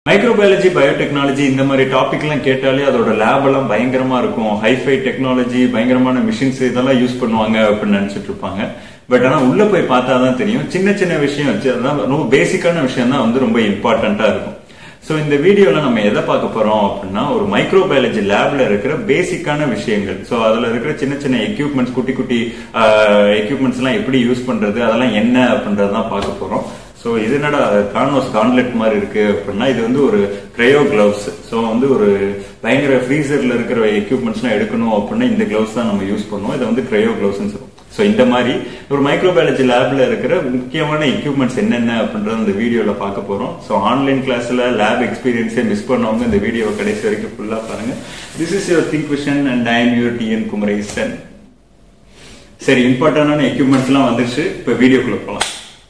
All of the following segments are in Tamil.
மைக்ரோபயாலஜி பயோடெக்னாலஜி இந்த மாதிரி டாபிக் எல்லாம் கேட்டாலே அதோட லேப் எல்லாம் பயங்கரமா இருக்கும் ஹைஃபை டெக்னாலஜி பயங்கரமான மிஷின்ஸ் இதெல்லாம் யூஸ் பண்ணுவாங்க அப்படின்னு நினைச்சிட்டு இருப்பாங்க பட் ஆனா உள்ள போய் பார்த்தா தான் தெரியும் சின்ன சின்ன விஷயம் வச்சு அதான் ரொம்ப பேசிக்கான விஷயம் தான் வந்து ரொம்ப இம்பார்ட்டண்டா இருக்கும் ஸோ இந்த வீடியோல நம்ம எதை பார்க்க போறோம் அப்படின்னா ஒரு மைக்ரோபயாலஜி லேப்ல இருக்கிற பேசிக்கான விஷயங்கள் ஸோ அதுல இருக்கிற சின்ன சின்ன எக்யூப்மெண்ட்ஸ் குட்டி குட்டி எக்யூப்மெண்ட்ஸ் எல்லாம் எப்படி யூஸ் பண்றது அதெல்லாம் என்ன அப்படின்றது தான் பார்க்க போறோம் ஸோ இது என்னடா கான்வாஸ் கான்லெட் மாதிரி இருக்கு அப்படின்னா இது வந்து ஒரு கிரையோ கிளவுஸ் ஸோ வந்து ஒரு பயங்கர ஃப்ரீசர்ல இருக்கிற எக்யூப்மெண்ட்ஸ்லாம் எடுக்கணும் அப்படின்னா இந்த கிளவுஸ் தான் நம்ம யூஸ் பண்ணுவோம் இதை வந்து கிரையோ கிளவுஸ்னு சொல்லுவோம் ஸோ இந்த மாதிரி ஒரு மைக்ரோபயாலஜி லேப்ல இருக்கிற முக்கியமான எக்யூப்மெண்ட்ஸ் என்னென்ன அப்படின்றத இந்த வீடியோல பார்க்க போறோம் ஸோ ஆன்லைன் கிளாஸ்ல லேப் எக்ஸ்பீரியன்ஸே மிஸ் பண்ணவங்க இந்த வீடியோ கடைசி வரைக்கும் ஃபுல்லா பாருங்க this is your think vision and I am your TN Kumaresan சரி இம்பார்ட்டன்டான எக்யூப்மெண்ட்ஸ் எல்லாம் வந்துருச்சு இப்போ வீடியோக்குள்ள போகலாம்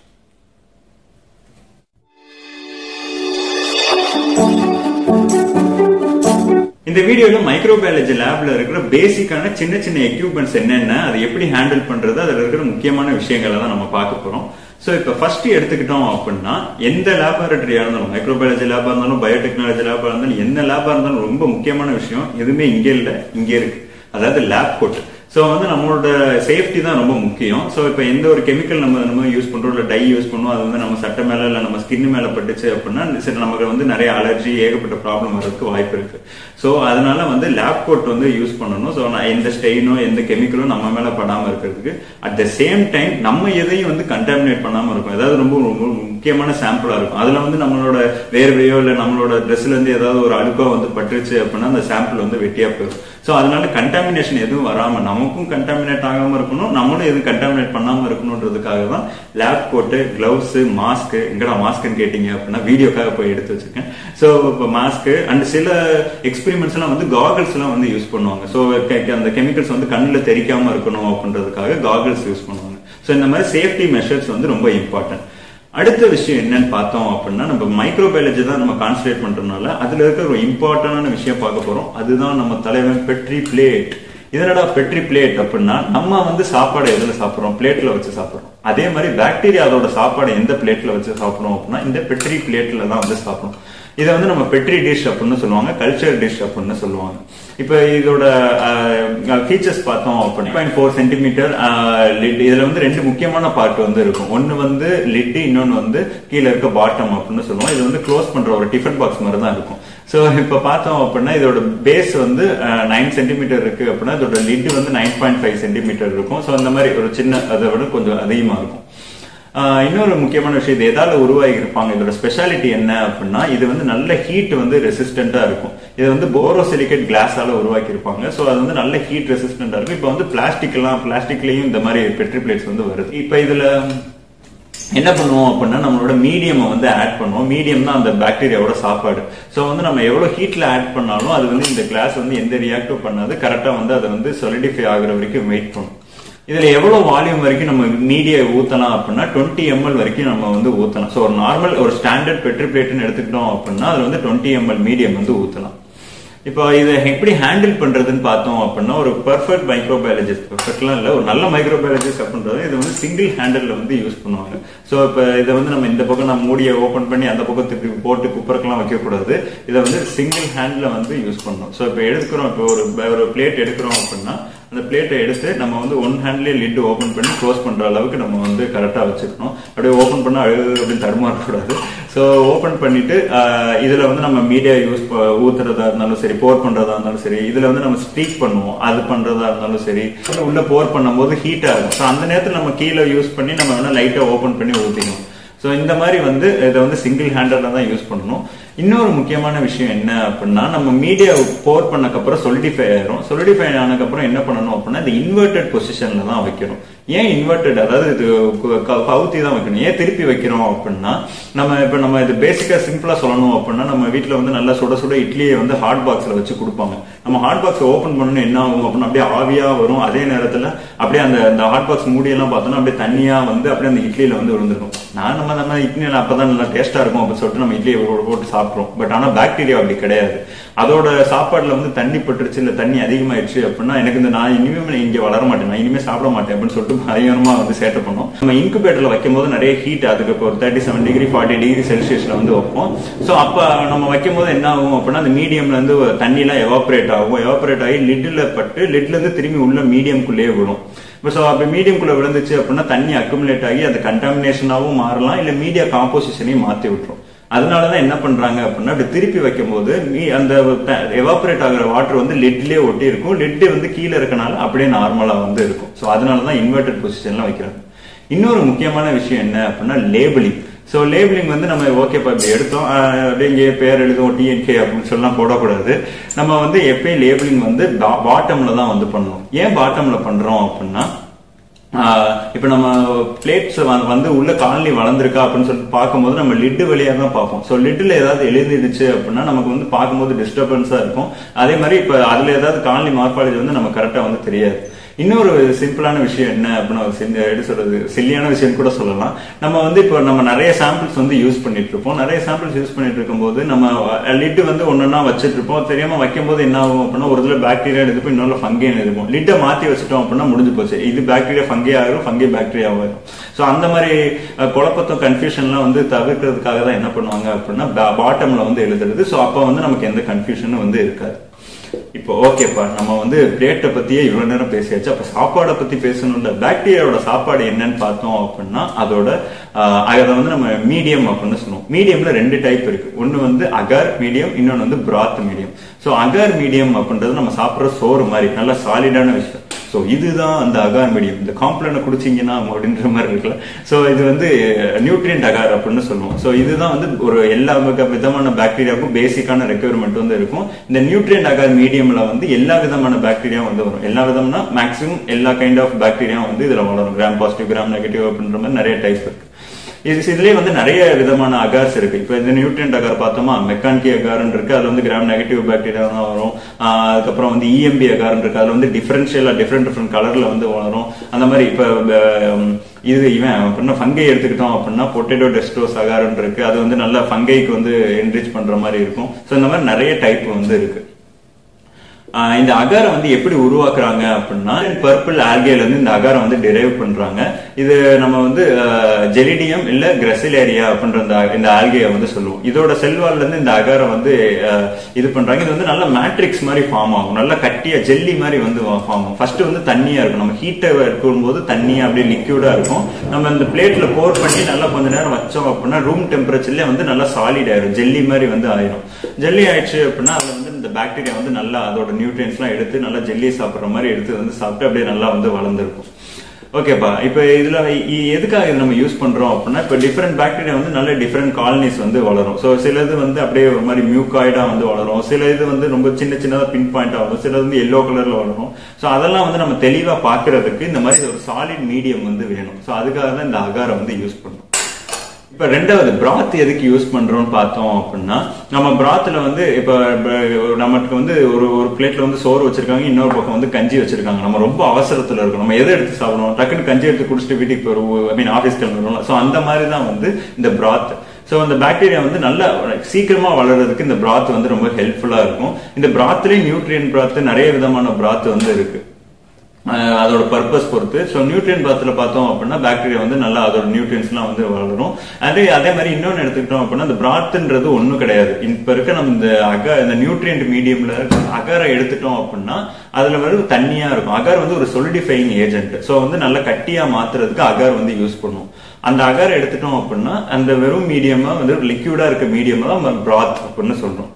இந்த வீடியோல மைக்ரோபயாலஜி லேப்ல இருக்கிற பேசிக்கான சின்ன சின்ன எக்யூப்மெண்ட்ஸ் என்னென்ன அதை எப்படி ஹேண்டில் பண்றது அதுல இருக்கிற முக்கியமான விஷயங்களை தான் நம்ம பார்க்க போறோம் ஸோ இப்போ ஃபர்ஸ்ட் எடுத்துக்கிட்டோம் அப்படின்னா எந்த லேபார்டரியா இருந்தாலும் மைக்ரோபயாலஜி லேபா இருந்தாலும் பயோடெக்னாலஜி லேபா இருந்தாலும் எந்த லேபா இருந்தாலும் ரொம்ப முக்கியமான விஷயம் எதுவுமே இங்கே இல்லை இங்கே இருக்கு அதாவது லேப் கோட் ஸோ வந்து நம்மளோட சேஃப்டி தான் ரொம்ப முக்கியம் ஸோ இப்போ எந்த ஒரு கெமிக்கல் நம்ம நம்ம யூஸ் பண்றோம் இல்லை டை யூஸ் பண்ணுவோம் அது வந்து நம்ம சட்டை மேல இல்லை நம்ம ஸ்கின் மேல பட்டுச்சு அப்படின்னா சரி நமக்கு வந்து நிறைய அலர்ஜி ஏகப்பட்ட ப்ராப்ளம் வர்றதுக்கு வாய்ப்பு இருக்கு ஸோ அதனால வந்து லேப் கோட் வந்து யூஸ் பண்ணணும் ஸோ நான் எந்த ஸ்டெயினோ எந்த கெமிக்கலும் நம்ம மேல படாம இருக்கிறதுக்கு அட் த சேம் டைம் நம்ம எதையும் வந்து கண்டாமினேட் பண்ணாம இருக்கும் ஏதாவது ரொம்ப ரொம்ப முக்கியமான சாம்பிளா இருக்கும் அதுல வந்து நம்மளோட வேர்வையோ இல்லை நம்மளோட ட்ரெஸ்ல இருந்து ஏதாவது ஒரு அழுக்கோ வந்து பட்டுருச்சு அப்படின்னா அந்த சாம்பிள் வந்து வெட்டியா போயிடும் ஸோ அதனால கண்டாமினேஷன் எதுவும் வராம நமக்கும் கண்டாமினேட் ஆகாம இருக்கணும் நம்மளும் எதுவும் கண்டாமினேட் பண்ணாம இருக்கணுன்றதுக்காக தான் லேப் கோட்டு கிளவுஸ் மாஸ்க் எங்கடா மாஸ்க்னு கேட்டீங்க அப்படின்னா வீடியோக்காக போய் எடுத்து வச்சிருக்கேன் ஸோ இப்போ மாஸ்க் அண்ட் சில எக்ஸ்பெரிமெண்ட்ஸ் எல்லாம் வந்து காகல்ஸ் எல்லாம் வந்து யூஸ் பண்ணுவாங்க ஸோ அந்த கெமிக்கல்ஸ் வந்து கண்ணில் தெரிக்காம இருக்கணும் அப்படின்றதுக்காக காகல்ஸ் யூஸ் பண்ணுவாங்க ஸோ இந்த மாதிரி சேஃப்டி மெஷர்ஸ் வந்து ரொம்ப இம்பார்ட்டன்ட் அடுத்த விஷயம் என்னன்னு பார்த்தோம் அப்படின்னா நம்ம மைக்ரோபயாலஜி தான் நம்ம கான்சன்ட்ரேட் பண்றதுனால அதுல இருக்கிற ஒரு இம்பார்ட்டன்டான விஷயம் பார்க்க போறோம் அதுதான் நம்ம தலைவன் பெட்ரி பிளேட் இதனடா பெட்ரி பிளேட் அப்படின்னா நம்ம வந்து சாப்பாடு எதுல சாப்பிடுறோம் பிளேட்ல வச்சு சாப்பிடுறோம் அதே மாதிரி பாக்டீரியா அதோட சாப்பாடு எந்த பிளேட்ல வச்சு சாப்பிடுறோம் அப்படின்னா இந்த பெட்ரி பிளேட்ல தான் வந்து சாப்பிடும் இதை வந்து நம்ம பெட்ரி டிஷ் அப்படின்னு சொல்லுவாங்க கல்ச்சர் டிஷ் அப்படின்னு சொல்லுவாங்க இப்போ இதோட ஃபீச்சர்ஸ் பார்த்தோம் அப்படின்னா பாயிண்ட் ஃபோர் சென்டிமீட்டர் லிட் இதுல வந்து ரெண்டு முக்கியமான பார்ட் வந்து இருக்கும் ஒன்னு வந்து லிட் இன்னொன்னு வந்து கீழே இருக்க பாட்டம் அப்படின்னு சொல்லுவோம் இது வந்து க்ளோஸ் பண்ற ஒரு டிஃபன் பாக்ஸ் மாதிரி தான் இருக்கும் ஸோ இப்போ பார்த்தோம் அப்படின்னா இதோட பேஸ் வந்து நைன் சென்டிமீட்டர் இருக்கு அப்படின்னா இதோட லிட் வந்து நைன் பாயிண்ட் ஃபைவ் சென்டிமீட்டர் இருக்கும் ஸோ அந்த மாதிரி ஒரு சின்ன அதை விட கொஞ்சம் அதிகமா இருக்கும் இன்னொரு முக்கியமான விஷயம் இது எதால உருவாகி இருப்பாங்க இதோட ஸ்பெஷாலிட்டி என்ன அப்படின்னா இது வந்து நல்ல ஹீட் வந்து ரெசிஸ்டண்டா இருக்கும் இது வந்து போரோசிலிகேட் கிளாஸால உருவாக்கி இருப்பாங்க ஸோ அது வந்து நல்ல ஹீட் ரெசிஸ்டண்டா இருக்கும் இப்போ வந்து பிளாஸ்டிக் எல்லாம் பிளாஸ்டிக்லயும் இந்த மாதிரி பெட்ரி பிளேட்ஸ் வந்து வருது இப்போ இதுல என்ன பண்ணுவோம் அப்படின்னா நம்மளோட மீடியம் வந்து ஆட் பண்ணுவோம் மீடியம் தான் அந்த பாக்டீரியாவோட சாப்பாடு ஸோ வந்து நம்ம எவ்வளவு ஹீட்ல ஆட் பண்ணாலும் அது வந்து இந்த கிளாஸ் வந்து எந்த ரியாக்டும் பண்ணாது கரெக்டா வந்து அதை வந்து சொலிடிஃபை ஆகுற வரைக்கும் வெயிட் பண்ணும் இதுல எவ்வளவு வால்யூம் வரைக்கும் நம்ம மீடியா ஊத்தலாம் அப்படின்னா டுவெண்ட்டி எம்எல் வரைக்கும் நம்ம வந்து ஊத்தலாம் ஸோ ஒரு நார்மல் ஒரு ஸ்டாண்டர்ட் பெட்ரி பிளேட்னு எடுத்துக்கிட்டோம் அப்படின்னா அதுல வந்து டுவெண்ட்டி எம்எல் மீடியம் வந்து ஊத்தலாம் இப்போ இதை எப்படி ஹேண்டில் பண்றதுன்னு பார்த்தோம் அப்படின்னா ஒரு பர்ஃபெக்ட் மைக்ரோபயாலஜிஸ்ட் பர்ஃபெக்ட்லாம் இல்லை ஒரு நல்ல மைக்ரோபயாலஜிஸ்ட் அப்படின்றது இது வந்து சிங்கிள் ஹேண்டில் வந்து யூஸ் பண்ணுவாங்க ஸோ இப்போ இதை வந்து நம்ம இந்த பக்கம் நம்ம மூடியை ஓப்பன் பண்ணி அந்த பக்கம் திருப்பி போட்டு குப்பருக்கெல்லாம் வைக்கக்கூடாது இதை வந்து சிங்கிள் ஹேண்டில் வந்து யூஸ் பண்ணணும் ஸோ இப்போ எடுக்கிறோம் இப்போ ஒரு ஒரு பிளேட் எடுக்கிறோம் அப்படின்னா அந்த பிளேட்டை எடுத்து நம்ம வந்து ஒன் ஹேண்ட்லேயே லிட் ஓப்பன் பண்ணி க்ளோஸ் பண்ற அளவுக்கு நம்ம வந்து கரெக்டாக வச்சுக்கணும் அப்படியே ஓப்பன் பண்ண அழுது அப்படின்னு தடுமாறக்கூடாது ஸோ ஓப்பன் பண்ணிட்டு இதுல வந்து நம்ம மீடியா யூஸ் ஊத்துறதா இருந்தாலும் சரி போர் பண்றதா இருந்தாலும் சரி இதுல வந்து நம்ம ஸ்பீக் பண்ணுவோம் அது பண்றதா இருந்தாலும் சரி உள்ள போர் பண்ணும்போது ஹீட் ஆகும் ஸோ அந்த நேரத்தில் நம்ம கீழே யூஸ் பண்ணி நம்ம வேணா லைட்டா ஓப்பன் பண்ணி ஊற்றிக்கணும் ஸோ இந்த மாதிரி வந்து இதை வந்து சிங்கிள் ஹேண்டட்ல தான் யூஸ் பண்ணணும் இன்னொரு முக்கியமான விஷயம் என்ன அப்படின்னா நம்ம மீடியா போர் பண்ணக்கப்புறம் சொலிடிஃபை ஆயிரும் சொலிடிஃபை ஆனதுக்கப்புறம் என்ன பண்ணணும் அப்படின்னா இந்த இன்வெர்டட் பொசிஷன்ல தான் வைக்கணும் ஏன் இன்வெர்டட் அதாவது இது கவுத்தி தான் வைக்கணும் ஏன் திருப்பி வைக்கிறோம் அப்படின்னா நம்ம இப்ப நம்ம இது பேசிக்கா சிம்பிளா சொல்லணும் அப்படின்னா நம்ம வீட்டுல வந்து நல்லா சுட சுட இட்லியை வந்து ஹாட் பாக்ஸ்ல வச்சு கொடுப்பாங்க நம்ம ஹாட் பாக்ஸ் ஓபன் பண்ணணும் என்ன ஆகும் அப்படின்னா அப்படியே ஆவியா வரும் அதே நேரத்துல அப்படியே அந்த அந்த ஹாட் பாக்ஸ் மூடியெல்லாம் பார்த்தோம்னா அப்படியே தண்ணியா வந்து அப்படியே அந்த இட்லியில வந்து விழுந்துருக்கும் நான் நம்ம நம்ம இட்லி அப்பதான் நல்லா டேஸ்டா இருக்கும் அப்படின்னு சொல்லிட்டு நம்ம இட்லியை போட்டு சாப்பிட்றோம் பட் ஆனா பாக்டீரியா அப்படி கிடையாது அதோட சாப்பாடுல வந்து தண்ணி பட்டுருச்சு இல்ல தண்ணி அதிகமாயிடுச்சு அப்படின்னா எனக்கு இந்த நான் இனிமே இங்க வளர மாட்டேன் நான் இனிமே சாப்பிட மாட்டேன் அப்படின்னு சொல்லிட்டு பயங்கரமா வந்து சேட்டை பண்ணும் நம்ம இன்குபேட்டர்ல வைக்கும் போது நிறைய ஹீட் அதுக்கு இப்போ ஒரு thirty seven degree forty degree செல்சியஸ்ல வந்து வைப்போம் ஸோ அப்ப நம்ம வைக்கும் போது என்ன ஆகும் அப்படின்னா அந்த மீடியம்ல இருந்து தண்ணிலாம் எவாபரேட் ஆகும் எவாபரேட் ஆகி லிட்ல பட்டு லிட்ல இருந்து திரும்பி உள்ள மீடியம்குள்ளேயே விடும் இப்போ ஸோ அப்போ மீடியம்குள்ள விழுந்துச்சு அப்படின்னா தண்ணி அக்குமுலேட் ஆகி அது கண்டாமினேஷனாகவும் மாறலாம் இல்லை மீடியா காம்போசிஷனையும் மாற்றி விட்டுரும் அதனாலதான் என்ன பண்றாங்க அப்படின்னா அப்படி திருப்பி வைக்கும் போது அந்த எவாபரேட் ஆகிற வாட்டர் வந்து லிட்லயே ஒட்டி இருக்கும் லிட் வந்து கீழே இருக்கனால அப்படியே நார்மலா வந்து இருக்கும் ஸோ அதனாலதான் இன்வெர்டட் பொசிஷன்ல வைக்கிறாங்க இன்னொரு முக்கியமான விஷயம் என்ன அப்படின்னா லேபிளிங் ஸோ லேபிளிங் வந்து நம்ம ஓகேப்பா இப்படி எடுத்தோம் அப்படியே இங்கே பேர் எழுதுவோம் டிஎன்கே அப்படின்னு சொல்லலாம் போடக்கூடாது நம்ம வந்து எப்பயும் லேபிளிங் வந்து பாட்டம்ல தான் வந்து பண்ணணும் ஏன் பாட்டம்ல பண்றோம் அப்படின்னா இப்ப நம்ம பிளேட்ஸ் வந்து உள்ள காலனி வளர்ந்துருக்கா அப்படின்னு சொல்லிட்டு பார்க்கும்போது நம்ம லிட்டு வழியா தான் பார்ப்போம் ஸோ லிட்டில் ஏதாவது எழுதிடுச்சு அப்படின்னா நமக்கு வந்து பார்க்கும்போது டிஸ்டர்பன்ஸா இருக்கும் அதே மாதிரி இப்ப அதுல ஏதாவது காலனி மார்பாலஜி வந்து நம்ம கரெக்டா வந்து தெரியாது இன்னொரு சிம்பிளான விஷயம் என்ன அப்படின்னு எப்படி சொல்றது சில்லியான விஷயம் கூட சொல்லலாம் நம்ம வந்து இப்போ நம்ம நிறைய சாம்பிள்ஸ் வந்து யூஸ் பண்ணிட்டு இருப்போம் நிறைய சாம்பிள்ஸ் யூஸ் பண்ணிட்டு இருக்கும்போது நம்ம லிட்டு வந்து ஒன்னொன்னா வச்சுட்டு இருப்போம் தெரியாம வைக்கும் போது என்ன ஆகும் அப்படின்னா ஒரு இதுல பாக்டீரியா எடுத்துப்போம் இன்னொரு ஃபங்கே எடுப்போம் லிட்டை மாத்தி வச்சுட்டோம் அப்படின்னா முடிஞ்சு போச்சு இது பாக்டீரியா ஃபங்கே ஆகிரும் ஃபங்கே பாக்டீரியா ஆகிரும் ஸோ அந்த மாதிரி குழப்பத்தும் கன்ஃபியூஷன்லாம் வந்து தவிர்க்கிறதுக்காக தான் என்ன பண்ணுவாங்க அப்படின்னா பாட்டம்ல வந்து எழுதுறது ஸோ அப்போ வந்து நமக்கு எந்த கன்ஃபியூஷனும் வந்து இருக்காது இப்போ ஓகேப்பா நம்ம வந்து பிளேட்டை பத்தியே இவ்வளவு நேரம் பேசியாச்சு அப்ப சாப்பாடை பத்தி பேசணும்ல பாக்டீரியாவோட சாப்பாடு என்னன்னு பார்த்தோம் அப்படின்னா அதோட அதை வந்து நம்ம மீடியம் அப்படின்னு சொல்லுவோம் மீடியம்ல ரெண்டு டைப் இருக்கு ஒன்னு வந்து அகார் மீடியம் இன்னொன்னு வந்து broth medium so agar medium அப்படின்றது நம்ம சாப்பிட்ற சோறு மாதிரி நல்ல சாலிடான விஷயம் ஸோ இதுதான் அந்த அகார் மீடியம் இந்த காம்ப்ளனை குடிச்சிங்கன்னா அப்படின்ற மாதிரி இருக்குல்ல ஸோ இது வந்து நியூட்ரியன்ட் அகார் அப்படின்னு சொல்லுவோம் ஸோ இதுதான் வந்து ஒரு எல்லா விதமான பாக்டீரியாவுக்கும் பேசிக்கான ரெக்குயர்மெண்ட் வந்து இருக்கும் இந்த நியூட்ரியன்ட் அகார் மீடியம்ல வந்து எல்லா விதமான பாக்டீரியா வந்து வரும் எல்லா விதம்னா மேக்ஸிமம் எல்லா கைண்ட் ஆஃப் பாக்டீரியா வந்து இதுல வளரும் கிராம் பாசிட்டிவ் கிராம் நெகட்டிவ் அப்படின்ற மாதிரி நிறைய டைப் இருக்கு இது இதுலயே வந்து நிறைய விதமான அகார்ஸ் இருக்கு இப்போ இந்த நியூட்ரியன்ட் அகார் பார்த்தோமா மெக்கானிக்கி அகார்னு இருக்கு அதுல வந்து கிராம் நெகட்டிவ் பாக்டீரியா தான் வரும் அதுக்கப்புறம் வந்து இஎம்பி அகார்னு இருக்கு அதுல வந்து டிஃபரன்ஷியலா டிஃப்ரெண்ட் டிஃப்ரெண்ட் கலர்ல வந்து வளரும் அந்த மாதிரி இப்போ இது இவன் அப்படின்னா ஃபங்கை எடுத்துக்கிட்டோம் அப்படின்னா பொட்டேட்டோ டெஸ்டோஸ் அகார்னு இருக்கு அது வந்து நல்ல ஃபங்கைக்கு வந்து என்ரிச் பண்ற மாதிரி இருக்கும் ஸோ இந்த மாதிரி நிறைய டைப் வந்து இருக்கு இந்த அகாரை வந்து எப்படி உருவாக்குறாங்க அப்படின்னா பர்பிள் ஆல்கேல இருந்து இந்த அகாரை வந்து டிரைவ் பண்றாங்க இது நம்ம வந்து ஜெலிடியம் இல்ல கிரசிலேரியா அப்படின்ற இந்த ஆல்கையை வந்து சொல்லுவோம் இதோட செல்வால்ல இருந்து இந்த அகாரை வந்து இது பண்றாங்க இது வந்து நல்ல மேட்ரிக்ஸ் மாதிரி ஃபார்ம் ஆகும் நல்ல கட்டியா ஜெல்லி மாதிரி வந்து ஃபார்ம் ஆகும் ஃபர்ஸ்ட் வந்து தண்ணியா இருக்கும் நம்ம ஹீட்டை இருக்கும்போது தண்ணியா அப்படியே லிக்யூடா இருக்கும் நம்ம இந்த பிளேட்ல போர் பண்ணி நல்லா கொஞ்ச நேரம் வச்சோம் அப்படின்னா ரூம் டெம்பரேச்சர்லயே வந்து நல்லா சாலிட் ஆயிரும் ஜெல்லி மாதிரி வந்து ஆயிரும் ஜெல்லி ஆயிடுச்சு அப்படின்னா அதுல வந்து இந்த பாக்டீரியா வந்து நல்லா அதோட நியூட்ரியன்ஸ்லாம் எடுத்து நல்லா ஜெல்லி சாப்பிட்ற மாதிரி எடுத்து வந்து சாப்பிட்டு அப்படியே நல்லா வந்து வளர்ந்துருக்கும் ஓகேப்பா இப்போ இதுல எதுக்காக இது நம்ம யூஸ் பண்றோம் அப்படின்னா இப்போ டிஃப்ரெண்ட் பாக்டீரியா வந்து நல்ல டிஃப்ரெண்ட் காலனிஸ் வந்து வளரும் ஸோ சில இது வந்து அப்படியே ஒரு மாதிரி மியூகாய்டா வந்து வளரும் சில இது வந்து ரொம்ப சின்ன சின்னதா பின் பாயிண்டா வளரும் சில வந்து எல்லோ கலர்ல வளரும் ஸோ அதெல்லாம் வந்து நம்ம தெளிவா பாக்குறதுக்கு இந்த மாதிரி ஒரு சாலிட் மீடியம் வந்து வேணும் ஸோ அதுக்காக தான் இந்த அகாரை வந்து யூஸ் பண்றோம் இப்ப ரெண்டாவது பிராத் எதுக்கு யூஸ் பண்றோம்னு பார்த்தோம் அப்படின்னா நம்ம பிராத்ல வந்து இப்ப நமக்கு வந்து ஒரு ஒரு பிளேட்ல வந்து சோறு வச்சிருக்காங்க இன்னொரு பக்கம் வந்து கஞ்சி வச்சிருக்காங்க நம்ம ரொம்ப அவசரத்துல இருக்கோம் நம்ம எதை எடுத்து சாப்பிடுவோம் டக்குன்னு கஞ்சி எடுத்து குடிச்சிட்டு வீட்டுக்கு போயிருவோம் ஐ மீன் ஆஃபீஸ் கிளம்புறோம் ஸோ அந்த மாதிரி தான் வந்து இந்த பிராத் ஸோ அந்த பாக்டீரியா வந்து நல்லா சீக்கிரமா வளர்றதுக்கு இந்த பிராத் வந்து ரொம்ப ஹெல்ப்ஃபுல்லா இருக்கும் இந்த பிராத்லயும் நியூட்ரியன் பிராத் நிறைய விதமான பிராத் வந்து இருக்கு அதோட பர்பஸ் பொறுத்து ஸோ நியூட்ரியன் பாத்துல பார்த்தோம் அப்படின்னா பாக்டீரியா வந்து நல்லா அதோட நியூட்ரியன்ஸ்லாம் வந்து வளரும் அதே அதே மாதிரி இன்னொன்று எடுத்துக்கிட்டோம் அப்படின்னா இந்த பிராத்துன்றது ஒன்றும் கிடையாது இப்ப இருக்க நம்ம இந்த அக இந்த நியூட்ரியன்ட் மீடியம்ல அகரை எடுத்துட்டோம் அப்படின்னா அதுல வந்து தண்ணியா இருக்கும் அகர் வந்து ஒரு சொலிடிஃபைங் ஏஜென்ட் ஸோ வந்து நல்லா கட்டியா மாத்துறதுக்கு அகர் வந்து யூஸ் பண்ணும் அந்த அகர் எடுத்துட்டோம் அப்படின்னா அந்த வெறும் மீடியமா வந்து லிக்யூடா இருக்க மீடியம் தான் நம்ம பிராத் அப்படின்னு சொல்றோம்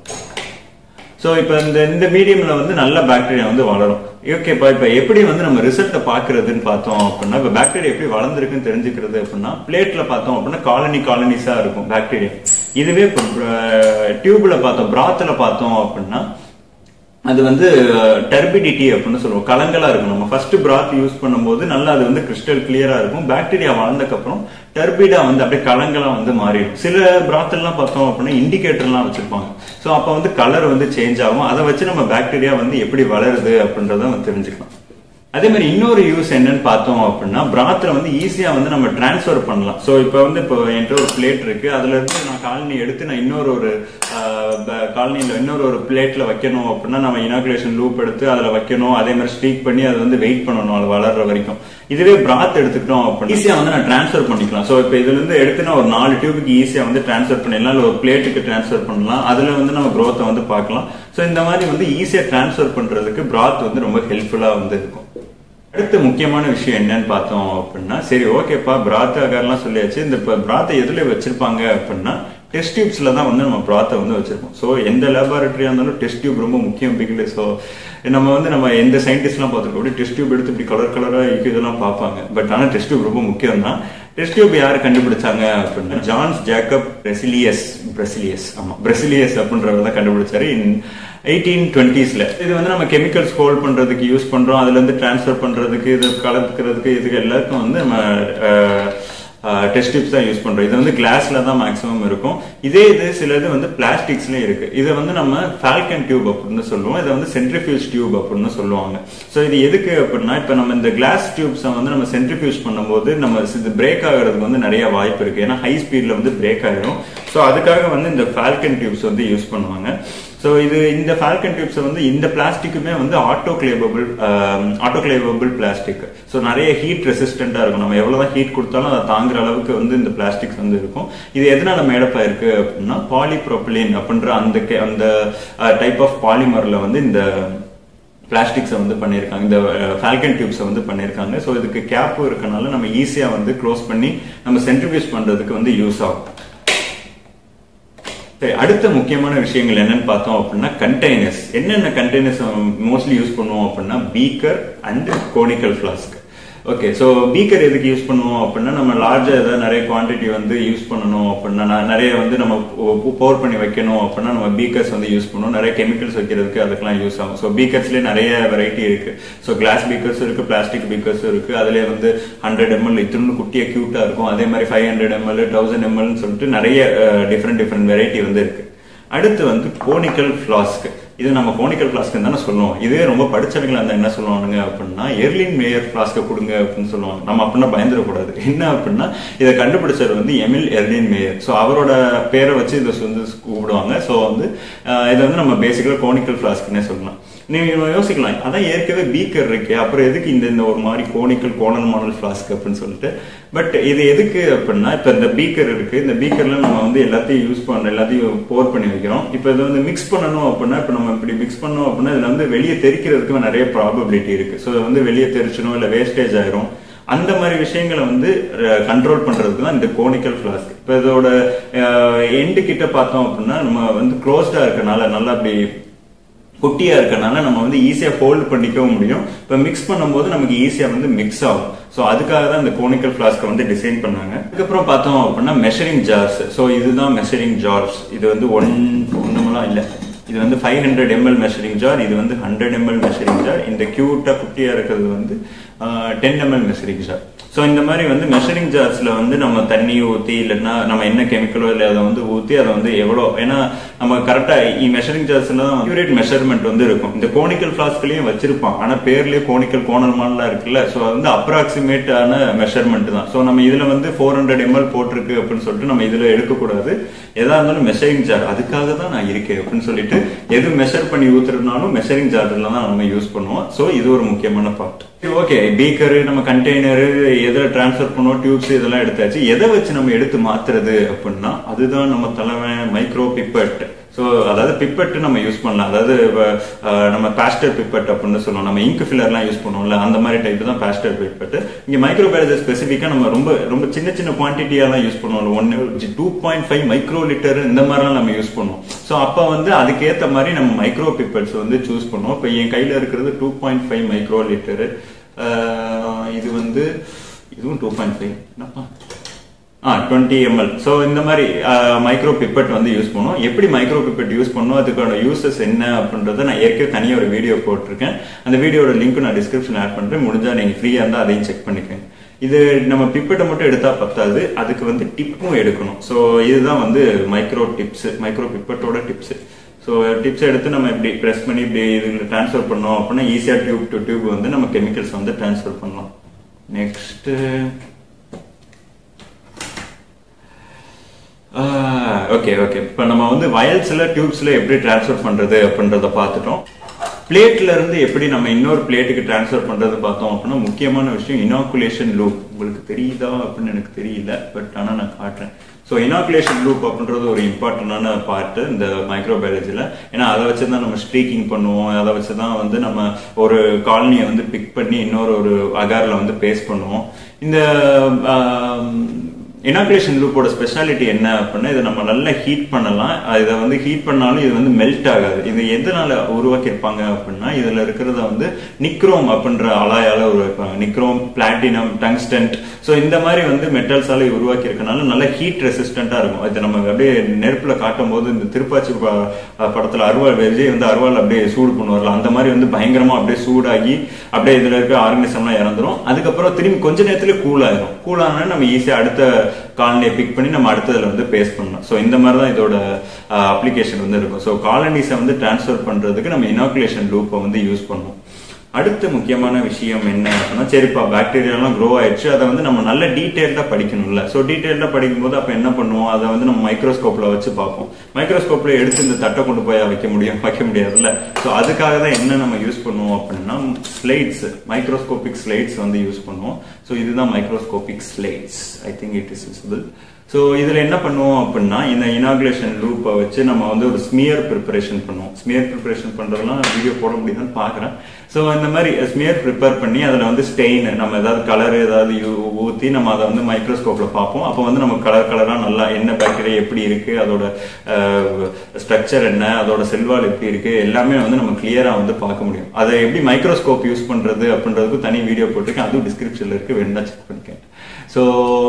ஸோ இப்போ இந்த இந்த மீடியம்ல வந்து நல்ல பாக்டீரியா வந்து வளரும் ஓகேப்பா இப்போ எப்படி வந்து நம்ம ரிசல்ட்டை பார்க்கறதுன்னு பார்த்தோம் அப்படின்னா இப்போ பாக்டீரியா எப்படி வளர்ந்துருக்குன்னு தெரிஞ்சுக்கிறது அப்படின்னா பிளேட்ல பார்த்தோம் அப்படின்னா காலனி காலனிஸா இருக்கும் பாக்டீரியா இதுவே இப்போ டியூப்ல பார்த்தோம் பிராத்தில் பார்த்தோம் அப்படின்னா அது வந்து டர்பிடிட்டி அப்படின்னு சொல்லுவோம் கலங்கலா இருக்கும் நம்ம ஃபர்ஸ்ட் பிராத் யூஸ் பண்ணும்போது நல்லா அது வந்து கிறிஸ்டல் கிளியரா இருக்கும் பாக்டீரியா வளர்ந்தக்கு அப்புறம் டர்பிடா வந்து அப்படியே கலங்கலா வந்து மாறிடும் சில பிராத் எல்லாம் பார்த்தோம் அப்படின்னா இண்டிகேட்டர்லாம் வச்சிருப்பாங்க ஸோ அப்போ வந்து கலர் வந்து சேஞ்ச் ஆகும் அதை வச்சு நம்ம பாக்டீரியா வந்து எப்படி வளருது அப்படின்றத நம்ம தெரிஞ்சுக்கலாம் அதே மாதிரி இன்னொரு யூஸ் என்னன்னு பார்த்தோம் அப்படின்னா பிராத்ல வந்து ஈஸியா வந்து நம்ம டிரான்ஸ்ஃபர் பண்ணலாம் ஸோ இப்போ வந்து இப்போ என்கிட்ட ஒரு பிளேட் இருக்கு அதுல இருந்து நான் காலனி எடுத்து நான் இன்னொரு ஒரு காலனியில் இன்னொரு ஒரு பிளேட்ல வைக்கணும் அப்படின்னா நம்ம இனாகுலேஷன் லூப் எடுத்து அதுல வைக்கணும் அதே மாதிரி ஸ்டீக் பண்ணி அதை வந்து வெயிட் பண்ணணும் அது வளர்ற வரைக்கும் இதுவே பிராத் எடுத்துக்கிட்டோம் அப்படின்னா ஈஸியா வந்து நான் டிரான்ஸ்ஃபர் பண்ணிக்கலாம் ஸோ இப்போ இதுல இருந்து எடுத்து நான் ஒரு நாலு டியூபுக்கு ஈஸியா வந்து டிரான்ஸ்ஃபர் பண்ணிடலாம் இல்லை ஒரு பிளேட்டுக்கு டிரான்ஸ்ஃபர் பண்ணலாம் அதுல வந்து நம்ம growth-அ வந்து பார்க்கலாம் ஸோ இந்த மாதிரி வந்து ஈஸியா டிரான்ஸ்ஃபர் பண்றதுக்கு பிராத் வந்து ரொம்ப ஹெல்ப்ஃபுல்லா வந்து இருக்கும் அடுத்த முக்கியமான விஷயம் என்னன்னு பார்த்தோம் அப்படின்னா சரி ஓகேப்பா பிராத் ஆகார்லாம் சொல்லியாச்சு இந்த பிராத்தை எதுல வச்சிருப்பாங்க அப்படின்னா டெஸ்ட் டியூப்ஸ்ல தான் வந்து நம்ம பிராத்தை வந்து வச்சிருப்போம் ஸோ எந்த லேபார்டரியா இருந்தாலும் டெஸ்ட் டியூப் ரொம்ப முக்கியம் பிகில் ஸோ நம்ம வந்து நம்ம எந்த சயின்டிஸ்ட்லாம் பார்த்துருக்கோம் அப்படி டெஸ்ட் டியூப் எடுத்து இப்படி கலர் கலராக இதெல்லாம் பார்ப்பாங்க பட் ஆனால் டெஸ்ட் டியூப் ரொம்ப முக்கியம் தான் டெஸ்ட் டியூப் யார் கண்டுபிடிச்சாங்க அப்படின்னா ஜான்ஸ் ஜேக்கப் பிரசிலியஸ் பிரசிலியஸ் ஆமா பிரசிலியஸ் அப்படின்றவர் தான் கண்டுபிடிச்சாரு இன் எயிட்டீன் டுவெண்ட்டீஸ்ல இது வந்து நம்ம கெமிக்கல்ஸ் ஹோல்ட் பண்றதுக்கு யூஸ் பண்றோம் அதுல இருந்து டிரான்ஸ்ஃபர் பண்றதுக்கு இது கலக்கிறதுக்கு இதுக்கு எல்லாருக்கும் வந்து நம்ம டெஸ்ட் டிப்ஸ் தான் யூஸ் பண்றோம் இது வந்து கிளாஸ்ல தான் மேக்ஸிமம் இருக்கும் இதே இது சில இது வந்து பிளாஸ்டிக்ஸ்லயும் இருக்கு இதை வந்து நம்ம ஃபால்கன் டியூப் அப்படின்னு சொல்லுவோம் இதை வந்து சென்ட்ரிஃபியூஸ் டியூப் அப்படின்னு சொல்லுவாங்க ஸோ இது எதுக்கு அப்படின்னா இப்போ நம்ம இந்த கிளாஸ் டியூப்ஸை வந்து நம்ம சென்ட்ரிஃபியூஸ் பண்ணும்போது நம்ம இது பிரேக் ஆகிறதுக்கு வந்து நிறைய வாய்ப்பு இருக்கு ஏன்னா ஹை ஸ்பீட்ல வந்து பிரேக் ஆயிரும் ஸோ அதுக்காக வந்து இந்த ஃபால்கன் டியூப்ஸ் வந்து யூஸ் பண்ணுவாங்க ஸோ இது இந்த ஃபால்கன் டியூப்ஸ் வந்து இந்த பிளாஸ்டிக்குமே வந்து ஆட்டோக்ளேவபிள் ஆட்டோக்ளேவபிள் பிளாஸ்டிக் ஸோ நிறைய ஹீட் ரெசிஸ்டண்டா இருக்கும் நம்ம எவ்வளவுதான் ஹீட் கொடுத்தாலும் அதை தாங்குற அளவுக்கு வந்து இந்த பிளாஸ்டிக்ஸ் வந்து இருக்கும் இது எதனால மேடப்பா இருக்கு அப்படின்னா பாலிப்ரோபிலின் அப்படின்ற அந்த கே- அந்த டைப் ஆஃப் பாலிமர்ல வந்து இந்த பிளாஸ்டிக்ஸை வந்து பண்ணியிருக்காங்க இந்த ஃபால்கன் டியூப்ஸை வந்து பண்ணியிருக்காங்க ஸோ இதுக்கு கேப்பும் இருக்கனால நம்ம ஈஸியாக வந்து க்ளோஸ் பண்ணி நம்ம சென்ட்ரிபியூஸ் பண்ணுறதுக்கு வந்து யூஸ் ஆகும் சரி அடுத்த முக்கியமான விஷயங்கள் என்னன்னு பார்த்தோம் அப்படின்னா கண்டெய்னர்ஸ் என்னென்ன கண்டெய்னர்ஸ் மோஸ்ட்லி யூஸ் பண்ணுவோம் அப்படின்னா beaker and conical flask okay so beaker எதுக்கு யூஸ் பண்ணுவோம் அப்படின்னா நம்ம லார்ஜா ஏதாவது நிறைய குவாண்டிட்டி வந்து யூஸ் பண்ணணும் அப்படின்னா ந- நிறைய வந்து நம்ம போர் பண்ணி வைக்கணும் அப்படின்னா நம்ம பீக்கர்ஸ் வந்து யூஸ் பண்ணுவோம் நிறைய கெமிக்கல்ஸ் வைக்கிறதுக்கு அதுக்கெல்லாம் யூஸ் ஆகும் ஸோ பீக்கர்ஸ்லேயே நிறைய வெரைட்டி இருக்கு ஸோ கிளாஸ் பீக்கர்ஸ் இருக்கு பிளாஸ்டிக் பீக்கர்ஸ் இருக்கு அதுலேயே வந்து ஹண்ட்ரட் எம்எல் இத்திருந்து குட்டியா கியூட்டா இருக்கும் அதே மாதிரி ஃபைவ் ஹண்ட்ரட் எம்எல் தௌசண்ட் எம்எல்னு சொல்லிட்டு நிறைய டிஃப்ரெண்ட் டிஃப்ரெண்ட் வெரைட்டி வந்து இருக்கு அடுத்து வந்து கோனிக்கல் ஃபிளாஸ்க் இது நம்ம கோனிக்கல் ஃபிளாஸ்க் தானே சொல்லுவோம் இதே ரொம்ப படிச்சவங்களா இருந்தா என்ன சொல்லுவானுங்க அப்படின்னா எர்லின் மேயர் ஃபிளாஸ்க கொடுங்க அப்படின்னு சொல்லுவாங்க நம்ம அப்படின்னா பயந்துடக்கூடாது என்ன அப்படின்னா இதை கண்டுபிடிச்சவர் வந்து எமில் எர்லின் மேயர் ஸோ அவரோட பேரை வச்சு இதை வந்து கூப்பிடுவாங்க ஸோ வந்து அஹ், இதை வந்து நம்ம பேசிக்கலா கோனிக்கல் ஃபிளாஸ்க்னே சொல்லலாம் நீங்க யோசிக்கலாம் அதான் ஏற்கனவே பீக்கர் இருக்கே அப்புறம் எதுக்கு இந்த இந்த ஒரு மாதிரி கோனிக்கல் கோனல் மாடல் ஃபிளாஸ்க் அப்படின்னு சொல்லிட்டு பட் இது எதுக்கு அப்படின்னா இப்ப இந்த பீக்கர் இருக்கு இந்த பீக்கர்ல நம்ம வந்து எல்லாத்தையும் யூஸ் பண்ண எல்லாத்தையும் போர் பண்ணி வைக்கிறோம் இப்ப இதை வந்து மிக்ஸ் பண்ணணும் அப்படின்னா இப்ப நம்ம இப்படி மிக்ஸ் பண்ணோம் அப்படின்னா இதுல வந்து வெளியே தெரிக்கிறதுக்கு நிறைய ப்ராபபிலிட்டி இருக்கு ஸோ வந்து வெளியே தெரிச்சிடும் இல்ல வேஸ்டேஜ் ஆயிரும் அந்த மாதிரி விஷயங்களை வந்து கண்ட்ரோல் பண்றதுக்கு தான் இந்த கோனிக்கல் ஃபிளாஸ்க் இப்போ இதோட எண்டு கிட்ட பார்த்தோம் அப்படின்னா நம்ம வந்து க்ளோஸ்டா இருக்கனால நல்லா அப்படி குட்டியா இருக்கனால நம்ம வந்து ஈஸியா ஃபோல்ட் பண்ணிக்கவும் முடியும் இப்போ மிக்ஸ் பண்ணும்போது நமக்கு ஈஸியா வந்து மிக்ஸ் ஆகும் ஸோ அதுக்காக தான் இந்த கோனிக்கல் ஃபிளாஸ்க்கை வந்து டிசைன் பண்ணாங்க அதுக்கப்புறம் பார்த்தோம் அப்படின்னா மெஷரிங் ஜார்ஸ் ஸோ இதுதான் மெஷரிங் ஜார்ஸ் இது வந்து ஒன் ஒன்றுமெல்லாம் இல்லை இது வந்து five hundred ml measuring jar இது வந்து ஹண்ட்ரட் எம்எல் மெஷரிங் ஜார் இந்த கியூட்டா குட்டியா இருக்கிறது வந்து ten ml measuring jar so இந்த மாதிரி வந்து மெஷரிங் ஜார்ஸ்ல வந்து நம்ம தண்ணி ஊற்றி இல்லைன்னா நம்ம என்ன கெமிக்கலோ இல்லை அதை வந்து ஊற்றி அதை வந்து எவ்வளோ ஏன்னா நம்ம கரெக்டா மெஷரிங் ஜார்ஸ்ல தான் அக்யூரேட் மெஷர்மெண்ட் வந்து இருக்கும் இந்த கோனிக்கல் ஃபிளாஸ்க்லயும் வச்சிருப்பான் ஆனா பேர்லயே கோனிக்கல் கோனல் மாடலா இருக்குல்ல ஸோ அது வந்து அப்ராக்சிமேட்டான மெஷர்மெண்ட் தான் ஸோ நம்ம இதுல வந்து ஃபோர் ஹண்ட்ரட் எம்எல் போட்டிருக்கு அப்படின்னு சொல்லிட்டு நம்ம இதுல எடுக்கக்கூடாது எதா இருந்தாலும் மெஷரிங் ஜார் அதுக்காக தான் நான் இருக்கேன் அப்படின்னு சொல்லிட்டு எது மெஷர் பண்ணி ஊத்துறதுனாலும் மெஷரிங் ஜார்ல தான் நம்ம யூஸ் பண்ணுவோம் ஸோ இது ஒரு முக்கியமான பார்ட் ஓகே பீக்கரு நம்ம கண்டெய்னரு எதுல டிரான்ஸ்ஃபர் பண்ணுவோம் டியூப்ஸ் இதெல்லாம் எடுத்தாச்சு எதை வச்சு நம்ம எடுத்து மாத்துறது அப்படின்னா அதுதான் நம்ம தலைவன் மைக்ரோ பிப்பட் ஸோ அதாவது பிப்பட் நம்ம யூஸ் பண்ணலாம் அதாவது அஹ், நம்ம பாஸ்டர் பிப்பட் அப்படின்னு சொல்லுவோம் நம்ம இங்க் ஃபில்லர்லாம் யூஸ் பண்ணுவோம்ல அந்த மாதிரி டைப் தான் பாஸ்டர் பிப்பட் இங்க மைக்ரோ பயாலஜி ஸ்பெசிஃபிக்கா நம்ம ரொம்ப ரொம்ப சின்ன சின்ன குவான்டிட்டியா தான் யூஸ் பண்ணுவோம் ஒன்னு two point five microlitre இந்த மாதிரிலாம் நம்ம யூஸ் பண்ணுவோம் ஸோ அப்போ வந்து அதுக்கேற்ற மாதிரி நம்ம மைக்ரோ பிப்பட்ஸ் வந்து சூஸ் பண்ணுவோம் இப்போ என் கையில இருக்கிறது two point five microlitre இது வந்து இதுவும் டூ பாயிண்ட் ஃபைவ் என்னப்பா ஆ டுவெண்ட்டி எம்எல் ஸோ இந்த மாதிரி மைக்ரோ பிப்பட் வந்து யூஸ் பண்ணுவோம் எப்படி மைக்ரோ பிப்பட் யூஸ் பண்ணுவோம் அதுக்கான யூசஸ் என்ன அப்படின்றத நான் ஏற்கனவே தனியாக ஒரு வீடியோ போட்டிருக்கேன் அந்த வீடியோட லிங்க் நான் டிஸ்கிரிப்ஷன் ஆட் பண்ணுறேன் முடிஞ்சா நீங்கள் ஃப்ரீயாக இருந்தால் அதையும் செக் பண்ணிக்கோங்க இது நம்ம பிப்பட்டை மட்டும் எடுத்தா பத்தாது அதுக்கு வந்து டிப்பும் எடுக்கணும் ஸோ இதுதான் வந்து மைக்ரோ டிப்ஸ் மைக்ரோ பிப்பட்டோட டிப்ஸ் ஸோ டிப்ஸ் எடுத்து நம்ம இப்படி ப்ரெஸ் பண்ணி இப்படி இதுல ட்ரான்ஸ்ஃபர் பண்ணோம் அப்படின்னா ஈஸியாக டியூப் டு டியூப் வந்து நம்ம கெமிக்கல்ஸ் வந்து ட்ரான்ஸ்ஃபர் பண்ணலாம் நெக்ஸ்ட் ஓகே ஓகே இப்போ நம்ம வந்து வயல்ஸ்ல டியூப்ஸ்ல எப்படி டிரான்ஸ்ஃபர் பண்றது அப்படின்றத பார்த்துட்டோம் பிளேட்ல இருந்து எப்படி நம்ம இன்னொரு பிளேட்டுக்கு டிரான்ஸ்ஃபர் பண்றது பார்த்தோம் அப்படின்னா முக்கியமான விஷயம் இனாகுலேஷன் லூப் உங்களுக்கு தெரியுதா அப்படின்னு எனக்கு தெரியல பட் ஆனா நான் காட்டுறேன் ஸோ இனாகுலேஷன் லூப் அப்படின்றது ஒரு இம்பார்ட்டண்டான பார்ட் இந்த மைக்ரோபயாலஜியில் ஏன்னா அதை வச்சு தான் நம்ம ஸ்ட்ரீக்கிங் பண்ணுவோம் அதை வச்சு தான் வந்து நம்ம ஒரு காலனியை வந்து பிக் பண்ணி இன்னொரு ஒரு அகாரில் வந்து பேஸ் பண்ணுவோம் இந்த இனாகுலேஷன் லூப்போட ஸ்பெஷாலிட்டி என்ன அப்படின்னா இதை நம்ம நல்லா ஹீட் பண்ணலாம் இதை வந்து ஹீட் பண்ணாலும் இது வந்து மெல்ட் ஆகாது இது எதனால உருவாக்கியிருப்பாங்க அப்படின்னா இதுல இருக்கிறத வந்து நிக்ரோம் அப்படின்ற அலாயால உருவாக்கிப்பாங்க நிக்ரோம் பிளாட்டினம் டங்ஸ்டன்ட் ஸோ இந்த மாதிரி வந்து மெட்டல்ஸால உருவாக்கி இருக்கனால நல்ல ஹீட் ரெசிஸ்டண்டா இருக்கும் இதை நம்ம அப்படியே நெருப்புல காட்டும் போது இந்த திருப்பாச்சி படத்துல அருவாள் விஜய் வந்து அருவாள் அப்படியே சூடு பண்ணுவார்ல அந்த மாதிரி வந்து பயங்கரமா அப்படியே சூடாகி அப்படியே இதுல இருக்க ஆர்கனிசம்லாம் இறந்துரும் அதுக்கப்புறம் திரும்பி கொஞ்ச நேரத்துல கூல் ஆயிரும் கூல் ஆனா நம்ம ஈஸியா அடுத்த காலனியை பிக் பண்ணி நம்ம அடுத்ததுல வந்து பேஸ் பண்ணலாம் ஸோ இந்த மாதிரி தான் இதோட அப்ளிகேஷன் வந்து இருக்கும் ஸோ காலனிஸை வந்து டிரான்ஸ்ஃபர் பண்றதுக்கு நம்ம இனாகுலேஷன் லூப்பை வந்து யூஸ் பண்ணுவோம் அடுத்த முக்கியமான விஷயம் என்ன அப்படின்னா சரிப்பா பாக்டீரியாலாம் க்ரோ ஆயிடுச்சு அதை வந்து நம்ம நல்ல டீட்டெயில்டாக படிக்கணும்ல ஸோ டீட்டெயில்டாக படிக்கும்போது அப்போ என்ன பண்ணுவோம் அதை வந்து நம்ம மைக்ரோஸ்கோப்பில் வச்சு பார்ப்போம் மைக்ரோஸ்கோப்பில் எடுத்து இந்த தட்டை கொண்டு போய் வைக்க முடியும் வைக்க முடியாதுல்ல ஸோ அதுக்காக தான் என்ன நம்ம யூஸ் பண்ணுவோம் அப்படின்னா ஸ்லைட்ஸ் மைக்ரோஸ்கோபிக் ஸ்லைட்ஸ் வந்து யூஸ் பண்ணுவோம் ஸோ இதுதான் microscopic slides I think it is visible so இதில் என்ன பண்ணுவோம் அப்படின்னா இந்த இனாகுலேஷன் லூப்பை வச்சு நம்ம வந்து ஒரு ஸ்மியர் ப்ரிப்பரேஷன் பண்ணுவோம் ஸ்மியர் ப்ரிப்பரேஷன் பண்ணுறதுலாம் வீடியோ போட முடியுதுன்னு பார்க்குறேன் ஸோ இந்த மாதிரி ஸ்மியர் ப்ரிப்பேர் பண்ணி அதில் வந்து ஸ்டெயின் நம்ம ஏதாவது கலர் ஏதாவது ஊற்றி நம்ம அதை வந்து மைக்ரோஸ்கோப்பில் பார்ப்போம் அப்போ வந்து நம்ம கலர் கலராக நல்லா என்ன பாக்டீரியா எப்படி இருக்குது அதோட ஸ்ட்ரக்சர் என்ன அதோட செல்வால் எப்படி இருக்குது எல்லாமே வந்து நம்ம கிளியராக வந்து பார்க்க முடியும் அதை எப்படி மைக்ரோஸ்கோப் யூஸ் பண்ணுறது அப்படின்றதுக்கு தனி வீடியோ போட்டிருக்கேன் அதுவும் டிஸ்கிரிப்ஷனில் இருக்குது வேணும்னா செக் பண்ணிக்கேன் ஸோ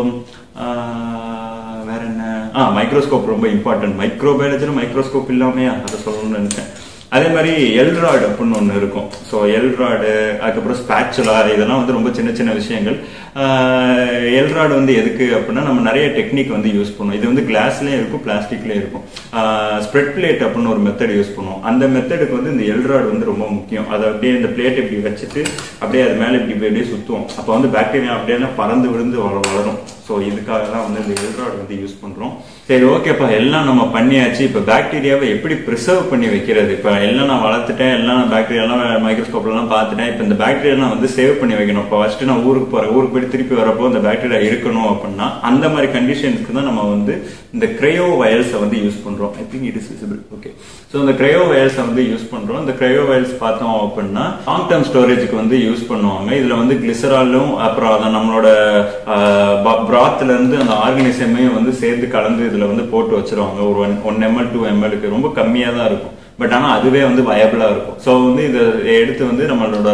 வேற என்ன ஆ மைக்ரோஸ்கோப் ரொம்ப இம்பார்ட்டன்ட் மைக்ரோபயாலஜியில் மைக்ரோஸ்கோப் இல்லாமையா அதை சொல்லணும்னு நினைச்சேன் அதே மாதிரி எல்ராட் அப்படின்னு ஒன்று இருக்கும் ஸோ எல்ராடு அதுக்கப்புறம் ஸ்பேச்சுலா இதெல்லாம் வந்து ரொம்ப சின்ன சின்ன விஷயங்கள் எல்ராடு வந்து எதுக்கு அப்படின்னா நம்ம நிறைய டெக்னிக் வந்து யூஸ் பண்ணுவோம் இது வந்து கிளாஸ்லேயும் இருக்கும் பிளாஸ்டிக்லேயும் இருக்கும் ஸ்ப்ரெட் பிளேட் அப்படின்னு ஒரு மெத்தட் யூஸ் பண்ணுவோம் அந்த மெத்தடுக்கு வந்து இந்த எல்ராடு வந்து ரொம்ப முக்கியம் அதை அப்படியே இந்த பிளேட் இப்படி வச்சுட்டு அப்படியே அது மேலே இப்படி அப்படியே சுற்றுவோம் அப்போ வந்து பாக்டீரியா அப்படியே பறந்து விழுந்து வள வளரும் ஸோ இதுக்காக தான் வந்து இந்த எல்ராடு வந்து யூஸ் பண்ணுறோம் சரி ஓகேப்பா எல்லாம் நம்ம பண்ணியாச்சு இப்போ பாக்டீரியாவை எப்படி ப்ரிசர்வ் பண்ணி வைக்கிறது இப்போ எல்லாம் நான் வளர்த்துட்டேன் எல்லாம் நான் பாக்டீரியாலாம் மைக்ரோஸ்கோப்லாம் பார்த்துட்டேன் இப்போ இந்த பாக்டீரியா வந்து சேவ் பண்ணி வைக்கணும் இப்போ ஃபர்ஸ்ட் நான் ஊருக்கு போகிறேன் ஊருக்கு போயிட்டு திருப்பி வரப்போ இந்த பாக்டீரியா இருக்கணும் அப்படின்னா அந்த மாதிரி கண்டிஷன்ஸ்க்கு தான் நம்ம வந்து இந்த கிரையோ வயல்ஸை வந்து யூஸ் பண்ணுறோம் I think it is visible okay so இந்த கிரையோ வயல்ஸை வந்து யூஸ் பண்ணுறோம் இந்த கிரையோ வயல்ஸ் பார்த்தோம் அப்படின்னா லாங் டேர்ம் ஸ்டோரேஜுக்கு வந்து யூஸ் பண்ணுவாங்க இதில் வந்து கிளிசராலும் அப்புறம் அதை நம்மளோட பிராத்ல இருந்து அந்த ஆர்கனிசமையும் வந்து சேர்த்து கலந்து இதுல வந்து போட்டு வச்சிருவாங்க ஒரு ஒன் ஒன் எம்எல் டூ எம்எல்க்கு ரொம்ப கம்மியா தான் இருக்கும் பட் ஆனால் அதுவே வந்து வயபிளா இருக்கும் ஸோ வந்து இதை எடுத்து வந்து நம்மளோட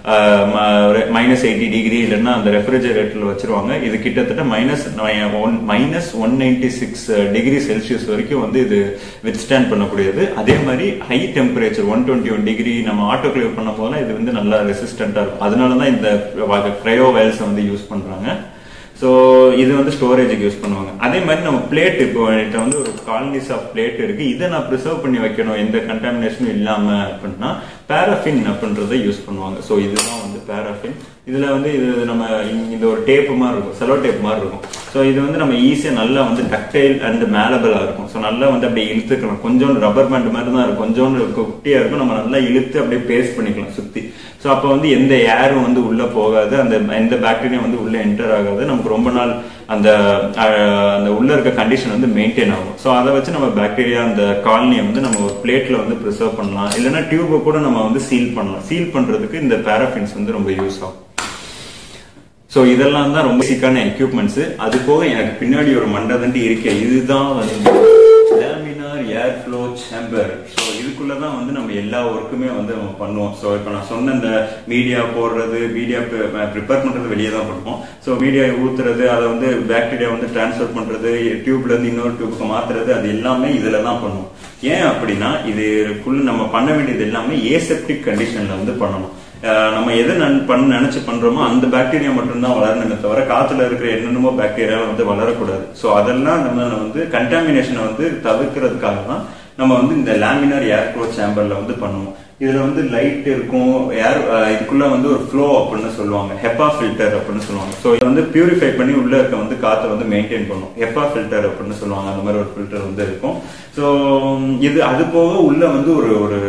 மைனஸ் எயிட்டி டிகிரி இல்லைன்னா அந்த ரெஃப்ரிஜரேட்டர்ல வச்சிருவாங்க இது கிட்டத்தட்ட minus one minus one ninety six degree Celsius வரைக்கும் வந்து இது வித்ஸ்டாண்ட் பண்ணக்கூடியது அதே மாதிரி high temperature one twenty one degree நம்ம ஆட்டோக்ளேவ் பண்ண போதெல்லாம் இது வந்து நல்லா ரெசிஸ்டண்டா இருக்கும் அதனால தான் இந்த க்ரையோ வயல்ஸை வந்து யூஸ் பண்றாங்க ஸோ இது வந்து ஸ்டோரேஜுக்கு யூஸ் பண்ணுவாங்க அதே மாதிரி நம்ம பிளேட் இப்போ என்கிட்ட வந்து ஒரு காலனிஸ் ஆஃப் பிளேட் இருக்கு இதை நான் ப்ரிசர்வ் பண்ணி வைக்கணும் எந்த கண்டாமினேஷனும் இல்லாம அப்படின்னா பேராஃபின் அப்படின்றத யூஸ் பண்ணுவாங்க ஸோ இதுதான் வந்து பேராஃபின் இதுல வந்து இது நம்ம இந்த ஒரு டேப் மாதிரி இருக்கும் செலோ டேப் மாதிரி இருக்கும் ஸோ இது வந்து நம்ம ஈஸியாக நல்லா வந்து டக்டைல் அண்ட் மேலபிளா இருக்கும் ஸோ நல்லா வந்து அப்படியே இழுத்துக்கலாம் கொஞ்சோண்டு ரப்பர் பேண்ட் மாதிரி தான் இருக்கும் கொஞ்சோண்டு குட்டியா இருக்கும் நம்ம நல்லா இழுத்து அப்படியே பேஸ்ட் பண்ணிக்கலாம் சுத்தி ஸோ அப்போ வந்து எந்த ஏரும் வந்து உள்ள போகாது அந்த எந்த பாக்டீரியா வந்து உள்ள என்டர் ஆகாது நமக்கு ரொம்ப நாள் அந்த அந்த உள்ள இருக்க கண்டிஷன் வந்து மெயின்டைன் ஆகும் ஸோ அதை வச்சு நம்ம பாக்டீரியா அந்த காலனியை வந்து நம்ம ஒரு பிளேட்ல வந்து ப்ரிசர்வ் பண்ணலாம் இல்லைன்னா டியூபை கூட நம்ம வந்து சீல் பண்ணலாம் சீல் பண்றதுக்கு இந்த பேராஃபின்ஸ் வந்து ரொம்ப யூஸ் ஆகும் ஸோ இதெல்லாம் தான் ரொம்ப சிக்கான எக்யூப்மெண்ட்ஸ் அது போக எனக்கு பின்னாடி ஒரு மண்டை தண்டி இருக்கேன் இதுதான் வந்து laminar air flow chamber so இதுக்குள்ளதான் வந்து நம்ம எல்லா ஒர்க்குமே வந்து நம்ம பண்ணுவோம் ஸோ இப்போ நான் சொன்ன இந்த மீடியா போடுறது மீடியா ப்ரிப்பேர் பண்றது வெளியே தான் பண்ணுவோம் ஸோ மீடியா ஊத்துறது அதை வந்து பாக்டீரியா வந்து டிரான்ஸ்ஃபர் பண்றது டியூப்ல இருந்து இன்னொரு டியூப்க்கு மாத்துறது அது எல்லாமே இதுல தான் பண்ணுவோம் ஏன் அப்படின்னா இதுக்குள்ள நம்ம பண்ண வேண்டியது எல்லாமே ஏசெப்டிக் கண்டிஷன்ல வந்து பண்ணணும் நம்ம எதை பண்ண நினைச்சு பண்றோமோ அந்த பாக்டீரியா மட்டும்தான் வளரணுமே தவிர காத்துல இருக்கிற என்னென்னமோ பாக்டீரியா வந்து வளரக்கூடாது ஸோ அதெல்லாம் நம்ம வந்து கண்டாமினேஷனை வந்து தவிர்க்கிறதுக்காக தான் நம்ம வந்து இந்த லேமினார் ஏர் க்ளோ சேம்பர்ல வந்து பண்ணுவோம் இதுல வந்து லைட் இருக்கும் ஏர் இதுக்குள்ள வந்து ஒரு ஃப்ளோ அப்படின்னு சொல்லுவாங்க ஹெப்பா ஃபில்டர் அப்படின்னு சொல்லுவாங்க ஸோ இது வந்து பியூரிஃபை பண்ணி உள்ள இருக்க வந்து காத்தை வந்து மெயின்டைன் பண்ணும் ஹெப்பா ஃபில்டர் அப்படின்னு சொல்லுவாங்க அந்த மாதிரி ஒரு ஃபில்டர் வந்து இருக்கும் ஸோ இது அது போக உள்ள வந்து ஒரு ஒரு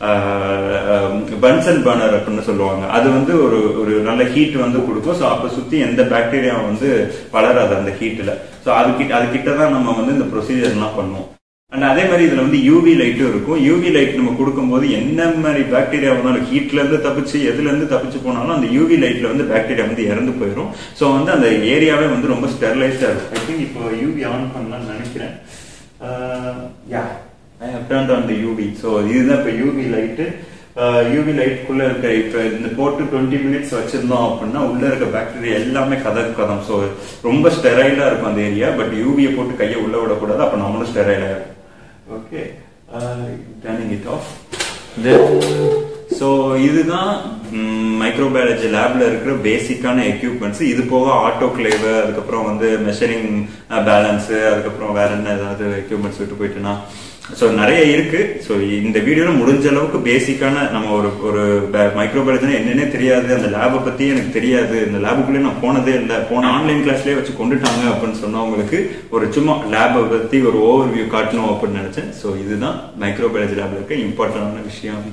பன்சன் பர்னர் அப்படின்னு சொல்லுவாங்க அது வந்து ஒரு ஒரு நல்ல ஹீட் வந்து கொடுக்கும் ஸோ அப்போ சுத்தி எந்த பாக்டீரியா வந்து வளராது அந்த ஹீட்ல ஸோ அது கிட்ட அது கிட்ட தான் நம்ம வந்து இந்த ப்ரொசீஜர்லாம் பண்ணுவோம் அண்ட் அதே மாதிரி இதுல வந்து யூவி லைட்டும் இருக்கும் யூவி லைட் நம்ம கொடுக்கும்போது என்ன மாதிரி பாக்டீரியா வந்தாலும் ஹீட்ல இருந்து தப்பிச்சு எதுல இருந்து தப்பிச்சு போனாலும் அந்த யூவி லைட்ல வந்து பாக்டீரியா வந்து இறந்து போயிடும் ஸோ வந்து அந்த ஏரியாவே வந்து ரொம்ப ஸ்டெர்லைஸ்டா இருக்கும் ஐ திங்க் இப்போ யூவி ஆன் பண்ணலாம்னு நினைக்கிறேன் yeah I have turn on the UV so இதுதான் இப்போ யூவி லைட்டு யூவி லைட்குள்ள இருக்க இப்ப இந்த போட்டு டுவெண்ட்டி மினிட்ஸ் வச்சிருந்தோம் அப்படின்னா உள்ள இருக்க பாக்டீரியா எல்லாமே கதம் கதம் ஸோ ரொம்ப ஸ்டெரைலா இருக்கும் அந்த ஏரியா பட் யூவியை போட்டு கையை உள்ள விடக்கூடாது அப்ப நம்மளும் ஸ்டெரைலா இருக்கும் okay turning it off so இதுதான் மைக்ரோபயாலஜி லேப்ல இருக்கிற பேசிக்கான எக்யூப்மெண்ட்ஸ் இது போக ஆட்டோ கிளேவ் அதுக்கப்புறம் வந்து மெஷரிங் பேலன்ஸ் அதுக்கப்புறம் வேற என்ன ஏதாவது எக்யூப்மெண்ட்ஸ் விட்டு போயிட்டுனா ஸோ நிறைய இருக்கு ஸோ இந்த வீடியோல முடிஞ்ச அளவுக்கு பேசிக்கான நம்ம ஒரு ஒரு மைக்ரோபயாலஜினா என்னன்னே தெரியாது அந்த லேபை பத்தி எனக்கு தெரியாது இந்த லேபுக்குள்ளே நான் போனதே இல்லை போன ஆன்லைன் கிளாஸ்லேயே வச்சு கொண்டுட்டாங்க அப்படின்னு சொன்னவங்களுக்கு ஒரு சும்மா லேபை பத்தி ஒரு ஓவர் வியூ காட்டணும் அப்படின்னு நினைச்சேன் ஸோ இதுதான் மைக்ரோபயாலஜி லேப்ல இருக்க இம்பார்ட்டன்டான விஷயம்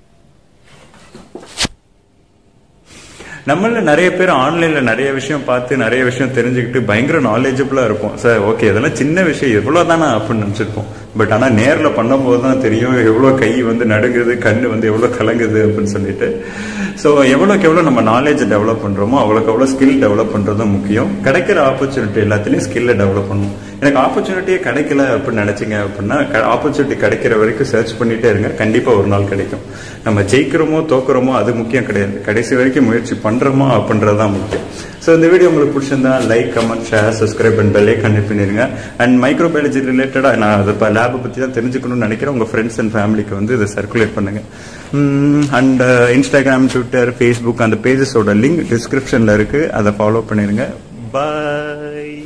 நம்மள நிறைய பேர் ஆன்லைன்ல நிறைய விஷயம் பார்த்து நிறைய விஷயம் தெரிஞ்சுக்கிட்டு பயங்கர நாலேஜபிளா இருப்போம் சார் ஓகே இதெல்லாம் சின்ன விஷயம் எவ்வளவு தானே அப்படின்னு நினைச்சிருப்போம் பட் ஆனா நேர்ல பண்ணும்போது தான் தெரியும் எவ்வளவு கை வந்து நடுங்குது கண்ணு வந்து எவ்வளவு கலங்குது அப்படின்னு சொல்லிட்டு ஸோ எவ்வளோக்கு எவ்வளோ நம்ம நாலேஜ் டெவலப் பண்றோமோ அவ்வளோக்கு எவ்வளோ ஸ்கில் டெவலப் பண்றதும் முக்கியம் கிடைக்கிற ஆப்பர்ச்சுனிட்டி எல்லாத்துலயும் ஸ்கில்லை டெவலப் பண்ணணும் எனக்கு ஆப்பர்ச்சுனிட்டியே கிடைக்கல அப்படின்னு நினைச்சீங்க அப்படின்னா ஆப்பர்ச்சுனிட்டி கிடைக்கிற வரைக்கும் சர்ச் பண்ணிட்டே இருங்க கண்டிப்பா ஒரு நாள் கிடைக்கும் நம்ம ஜெயிக்கிறோமோ தோக்குறோமோ அது முக்கியம் கிடையாது கடைசி வரைக்கும் முயற்சி பண்றோமோ அப்படின்றது தான் முக்கியம் ஸோ இந்த வீடியோ உங்களுக்கு பிடிச்சிருந்தா like comment share subscribe and பெல்லே கனெக்ட் பண்ணிருங்க அண்ட் மைக்ரோபயாலஜி ரிலேட்டடாக நான் அதை இப்போ லேபை பற்றி தான் தெரிஞ்சுக்கணும்னு நினைக்கிறேன் உங்கள் ஃப்ரெண்ட்ஸ் அண்ட் ஃபேமிலிக்கு வந்து இதை சர்க்குலேட் பண்ணுங்க அண்ட் இன்ஸ்டாகிராம் ட்விட்டர் ஃபேஸ்புக் அந்த பேஜஸோட லிங்க் டிஸ்கிரிப்ஷனில் இருக்குது அதை ஃபாலோ பண்ணிடுங்க பாய்